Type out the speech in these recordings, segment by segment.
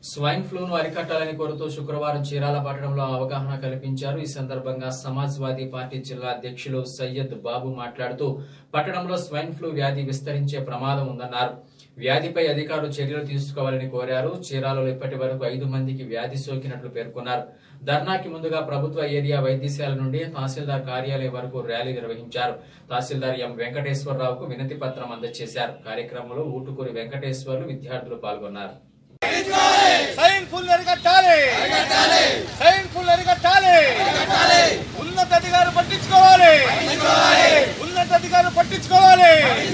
swine ఫ్లూను అరికట్టాలని కోరుతూ శుక్రవారం చీరాల పట్టణంలో అవగాహన కల్పించారు ఈ సందర్భంగా సమాజ్వాదీ పార్టీ జిల్లా అధ్యక్షులు సయ్యద్ బాబు మాట్లాడుతూ పట్టణంలో స్వైన్ ఫ్లూ వ్యాధి విస్తరించే ప్రమాదం ఉందన్నారు వ్యాధిపై అధికారులు చర్యలు తీసుకోవాలని కోరారు చీరాలలో ఇప్పటి వరకు ఐదు మందికి వ్యాధి సోకినట్లు పేర్కొన్నారు ధర్నాకి ముందుగా ప్రభుత్వ ఏరియా వైద్యశాల నుండి తహసీల్దార్ కార్యాలయం వరకు ర్యాలీ నిర్వహించారు తహసీల్దార్ ఎం వెంకటేశ్వరరావుకు వినతి పత్రం అందజేశారు కార్యక్రమంలో ఊటుకూరి వెంకటేశ్వర్లు విద్యార్థులు పాల్గొన్నారు సైన్ ఫుల్ అరికట్టాలి సైన్ ఫుల్ అరికట్టాలి ఉన్నత అధికారులు పట్టించుకోవాలి ఉన్నత అధికారులు పట్టించుకోవాలి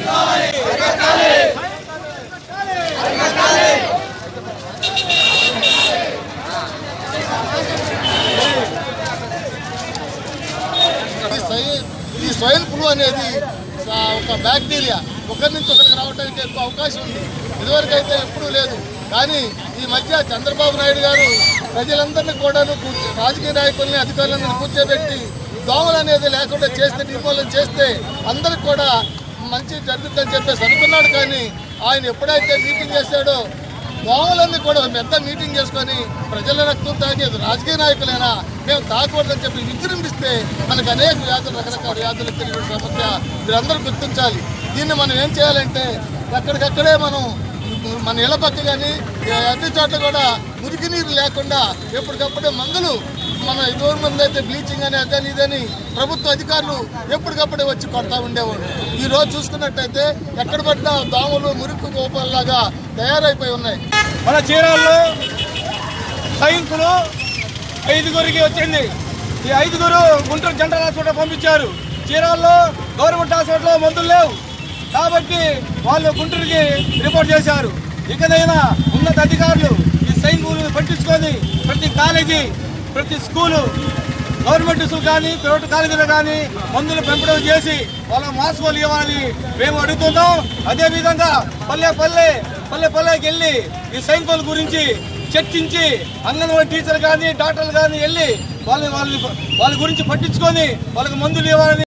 ఈ స్వై- ఈ స్వైన్ ఫ్లూ అనేది స- ఒక బ్యాక్టీరియా ఒకరి నుంచి ఒకరికి రావడానికి ఎక్కువ అవకాశం ఉంది ఇదివరకు అయితే ఎప్పుడూ లేదు కానీ ఈ మధ్య చంద్రబాబు నాయుడు గారు ప్రజలందరినీ కూడా కూర్చో- రాజకీయ నాయకుల్ని అధికారులందరినీ కూర్చోబెట్టి దోమలు అనేది లేకుండా చేస్తే నిర్మూలన చేస్తే అందరికి కూడా మంచి జరుగుతుందని చెప్పేసి అనుకున్నాడు కానీ ఆయన ఎప్పుడైతే మీటింగ్ చేశాడో దోమలన్నీ కూడా ఒక పెద్ద మీటింగ్ చేసుకొని ప్రజల రక్తం తాగేది రాజకీయ నాయకులైనా మేము తాగకూడదని చెప్పి విజృంభిస్తే మనకు అనేక వ్యాధులు రకరకాల వ్యాధులు వచ్చే సమస్య మీరందరూ గుర్తించాలి దీన్ని మనం ఏం చేయాలంటే ఎక్కడికక్కడే మనం మన ఇళ్ల పక్క కానీ అన్ని చోట్ల కూడా మురికి నీరు లేకుండా ఎప్పటికప్పుడే మందులు మన దూరం మంది అయితే బ్లీచింగ్ అని అదని ఇదని ప్రభుత్వ అధికారులు ఎప్పటికప్పుడే వచ్చి కొడతా ఉండేవాడు ఈ రోజు చూసుకున్నట్టయితే ఎక్కడ పడ్డా దోమలు మురికి గోపాలలాగా తయారైపోయి ఉన్నాయి మన చీరాల్లో సైన్స్ లో ఐదుగురికి వచ్చింది ఈ ఐదుగురు గుంటూరు జనరల్ హాస్పిటల్ పంపించారు చీరాల్లో గవర్నమెంట్ హాస్పిటల్లో మందులు లేవు కాబట్టి వాళ్ళు గుంటూరుకి రిపోర్ట్ చేశారు ఇకనైనా ఉన్నత అధికారులు ఈ సైన్ రూల్ పట్టించుకొని ప్రతి కాలేజీ ప్రతి స్కూలు గవర్నమెంట్ స్కూల్ కానీ ప్రైవేట్ కాలేజీలు కానీ మందులు పెంపడం చేసి వాళ్ళ మాస్కులు ఇవ్వాలని మేము అడుగుతున్నాం అదే విధంగా పల్లె పల్లె పల్లె పల్లెకి వెళ్ళి ఈ సైన్ఫోన్ గురించి చర్చించి అంగన్వాడీ టీచర్ కానీ డాక్టర్లు కానీ వెళ్ళి వాళ్ళ వాళ్ళ వాళ్ళ గురించి పట్టించుకొని వాళ్ళకి మందులు ఇవ్వాలని